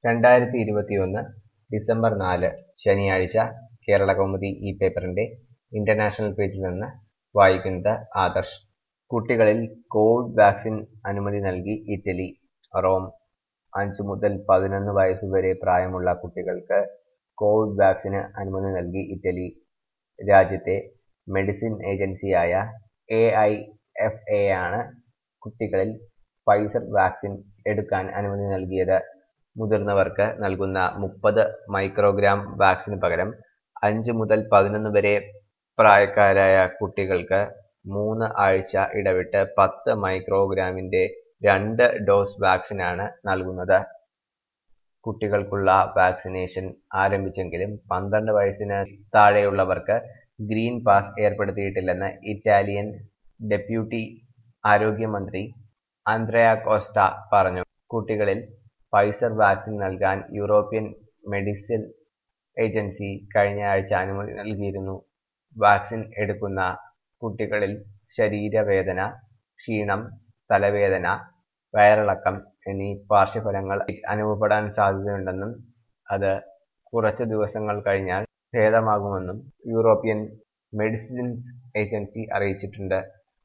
രണ്ടായിരത്തി ഇരുപത്തിയൊന്ന് ഡിസംബർ നാല് ശനിയാഴ്ച കേരളകൗമുദി ഈ പേപ്പറിന്റെ ഇന്റർനാഷണൽ പേജിൽ നിന്ന് വായിക്കുന്നത് ആദർശ് കുട്ടികളിൽ കോവിഡ് വാക്സിൻ അനുമതി നൽകി ഇറ്റലി റോം അഞ്ചു മുതൽ പതിനൊന്ന് വയസ്സുവരെ പ്രായമുള്ള കുട്ടികൾക്ക് കോവിഡ് വാക്സിന് അനുമതി നൽകി ഇറ്റലി രാജ്യത്തെ മെഡിസിൻ ഏജൻസിയായ എ ഐ എഫ് എ ആണ് കുട്ടികളിൽ ഫൈസർ വാക്സിൻ എടുക്കാൻ അനുമതി നൽകിയത് മുതിർന്നവർക്ക് നൽകുന്ന മുപ്പത് മൈക്രോഗ്രാം വാക്സിന് പകരം അഞ്ച് മുതൽ പതിനൊന്ന് വരെ പ്രായക്കാരായ കുട്ടികൾക്ക് മൂന്ന് ആഴ്ച ഇടവിട്ട് പത്ത് മൈക്രോഗ്രാമിന്റെ രണ്ട് ഡോസ് വാക്സിനാണ് നൽകുന്നത് കുട്ടികൾക്കുള്ള വാക്സിനേഷൻ ആരംഭിച്ചെങ്കിലും പന്ത്രണ്ട് വയസ്സിന് താഴെയുള്ളവർക്ക് ഗ്രീൻ പാസ് ഏർപ്പെടുത്തിയിട്ടില്ലെന്ന് ഇറ്റാലിയൻ ഡെപ്യൂട്ടി ആരോഗ്യമന്ത്രി ആന്ത്രയ കോസ്റ്റ പറഞ്ഞു കുട്ടികളിൽ ഫൈസർ വാക്സിൻ നൽകാൻ യൂറോപ്യൻ മെഡിസിൻ ഏജൻസി കഴിഞ്ഞ ആഴ്ച അനുമതി നൽകിയിരുന്നു വാക്സിൻ എടുക്കുന്ന കുട്ടികളിൽ ശരീരവേദന ക്ഷീണം തലവേദന വയറിളക്കം എന്നീ പാർശ്വഫലങ്ങൾ അനുഭവപ്പെടാൻ സാധ്യതയുണ്ടെന്നും അത് കുറച്ച് ദിവസങ്ങൾ കഴിഞ്ഞാൽ ഭേദമാകുമെന്നും യൂറോപ്യൻ മെഡിസിൻസ് ഏജൻസി അറിയിച്ചിട്ടുണ്ട്